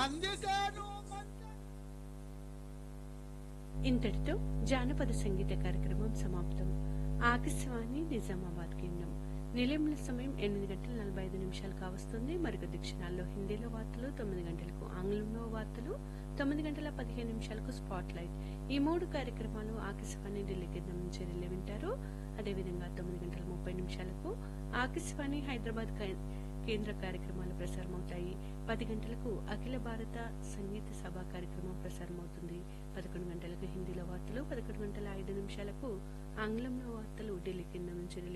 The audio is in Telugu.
అందుకేను మంచి ఇంతటితో జానపద సంగీత కార్యక్రమం సమాప్తం ఆకాశవాణి నిజామాబాద్ కేంద్రం నిలయంల సమయం ఎనిమిది గంటల నలభై ఐదు నిమిషాలు కావస్తుంది మరికొద్ది క్షణాల్లో హిందీలో వార్తలు తొమ్మిది గంటలకు ఆంగ్లంలో వార్తలు తొమ్మిది గంటల పదిహేను నిమిషాలకు స్పాట్ లైట్ ఈ మూడు కార్యక్రమాలు ఆకాశవాణి ఢిల్లీ కేంద్రం నుంచి రిలే వింటారు అదేవిధంగా తొమ్మిది గంటల ముప్పై నిమిషాలకు ఆకాశవాణి హైదరాబాద్ కే- కేంద్ర కార్యక్రమాలు ప్రసారమవుతాయి పది గంటలకు అఖిల భారత సంగీత సభ కార్యక్రమం ప్రసారమవుతుంది పదకొండు గంటలకు హిందీలో వార్తలు పదకొండు గంటల ఐదు నిమిషాలకు ఆంగ్లంలో వార్తలు ఢిల్లీ కేంద్రం నుంచి రిలే